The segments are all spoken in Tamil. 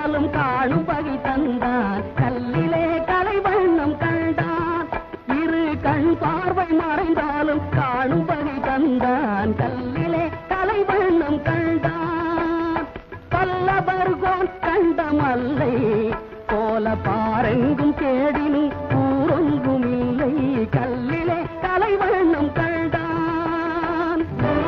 மறைந்தாலும் காணும் வகை தந்தான் கல்லிலே கலை வண்ணம் கண்டான் இரு கண் பார்வை மறைந்தாலும் காணும் வகை தந்தான் கல்லிலே கலை வண்ணம் கண்டான் பல்லவர்கோன் கண்டமல்லை போல பாரெங்கும் தேடினும் ஊரொங்கும் இல்லை கல்லிலே கலை வண்ணம் கண்டான்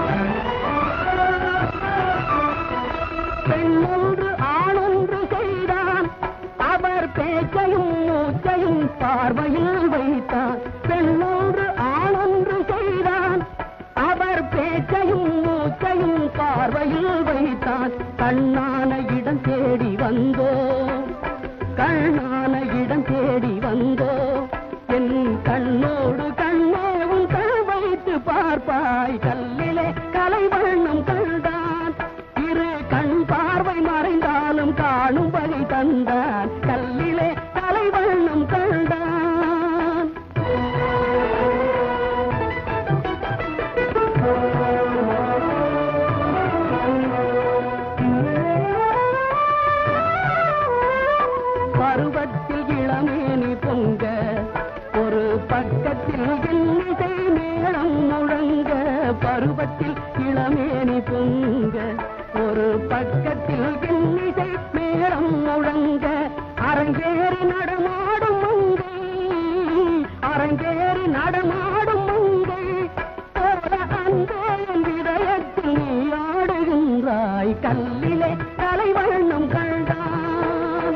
பெண்ணொன்று ஆணொன்று செய்தான் அவர் பேச்சையும் மூச்சையும் பார்வையில் வைத்தான் பெண்ணொன்று ஆணொன்று செய்தான் அவர் பேச்சையும் மூச்சையும் பார்வையில் வைத்தான் கண்ணான இடம் தேடி வந்தோ கண்ணான இடம் தேடி வந்தோ என் கண்ணோடு கண்ணே உன் கண் வைத்து பார்ப்பாய் கல்லிலே கலை வண்ணம் கண்டான் இரு கண் பார்வை மறைந்தாலும் காணும் வகை தந்தான் கல்லிலே கலை வண்ணம் கண்டான் பருவத்தில் இளமேனி பொங்க ஒரு பக்கத்தில் இன்னிசை மேளம் முழங்க பருவத்தில் இளமேனி பொங்க ஒரு பக்கத்தில் இன்னிசை மேளம் முழங்க அரங்கேறி நடமாடும் மங்கை அரங்கேறி நடமாடும் மங்கை போல அந்த என் இதயத்தில் நீ ஆடுகின்றாய் கல்லிலே கலை வண்ணம் கண்டான்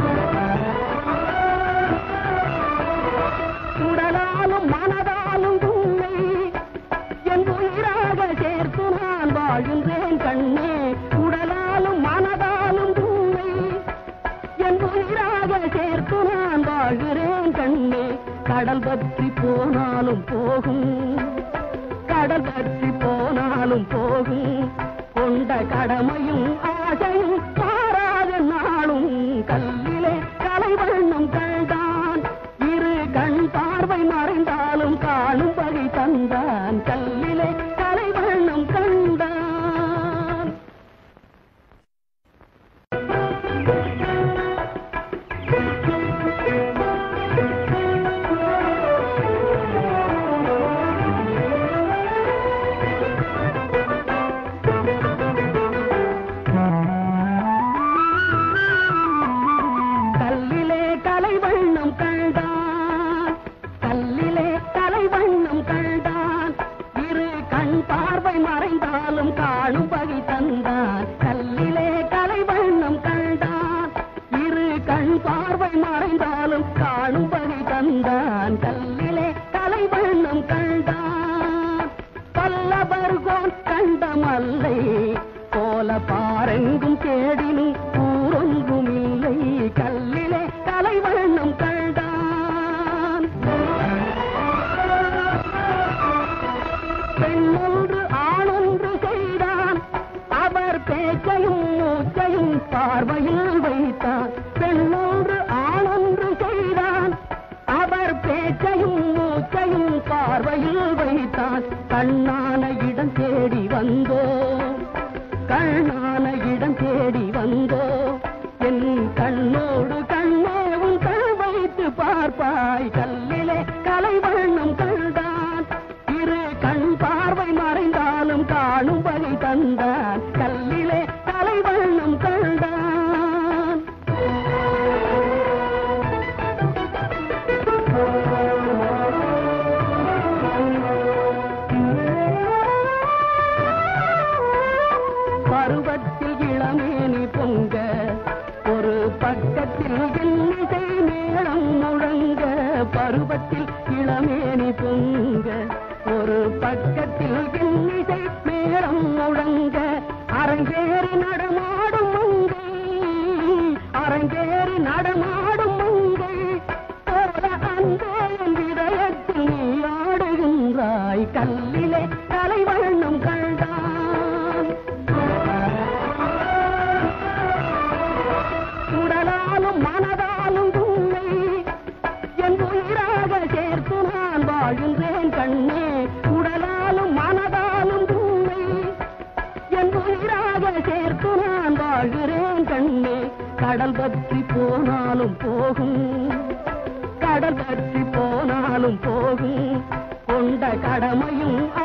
உடலாலும் மனதாலும் உண்மை என் உயிராக சேர்த்து நான் வாழ்கின்றேன் கண்ணே உடலாலும் மனதாலும் உண்மை என் உயிராக சேர்த்து நான் வாழ்கிறேன் கண்ணே கடல் பற்றி போனாலும் போகும் கடல் பற்றி போனாலும் போகும் கொண்ட கடமையும் ஆசையும் மாறாத நாளும் கல்லிலே கலை வண்ணம் கண்டான் இரு கண் பார்வை மறைந்தாலும் காணும் வகை தந்தான் கல்லிலே கலை வண்ணம் கண்டான் கல்லிலே கலை வண்ணம் கண்டான் கல்லிலே கலை வண்ணம் கண்டான் இரு கண் பார்வை மறைந்தாலும் காணும் வகை தந்தான் கல்லிலே கலை வண்ணம் கண்டான் இரு கண் பார்வை மறைந்தாலும் காணும் வகை தந்தான் கல்லிலே கலை வண்ணம் கண்டான் பல்லவர்கோன் கண்டமல்லை போல பாரெங்கும் தேடினும் ஊரொன்றும் இல்லை கல்லிலே கலை வண்ணம் கண்டான் பெண்ணொன்று ஆணொன்று செய்தான் அவர் பேச்சையும் மூச்சையும் பார்வையில் வைத்தான் பெண்ணொன்று ஆணொன்று செய்தான் அவர் பேச்சையும் மூச்சையும் பார்வையில் வைத்தான் கண்ணான இடம் தேடி வந்தோ கண்ணான இடம் தேடி வந்தோ என் கண்ணோடு கண்ணே உன் கண் வைத்து பார்ப்பாய் கல்லிலே கலை வண்ணம் கண்டான் இரு கண் பார்வை மறைந்தாலும் காணும் வகை தந்தான் கல்லிலே கலை வண்ணம் கண்டான் பருவத்தில் இளமேனி பொங்க ஒரு பக்கத்தில் இன்னிசை மேளம் முழங்க பருவத்தில் இளமேனி பொங்க ஒரு பக்கத்தில் இன்னிசை மேளம் முழங்க அரங்கேறி நடமாடும் மங்கை அரங்கேறி நடமாடும் மங்கை போல அந்த என் இதயத்தில் நீ ஆடுகின்றாய் கல்லிலே கலை வண்ணம் கண்டான் உடலாலும் மனதாலும் உண்மை என் உயிராக சேர்த்து நான் வாழ்கின்றேன் கண்ணே உடலாலும் மனதாலும் உண்மை என் உயிராக சேர்த்து நான் வாழ்கிறேன் கண்ணே கடல் பற்றி போனாலும் போகும் கடல் பற்றி போனாலும் போகும் கொண்ட கடமையும்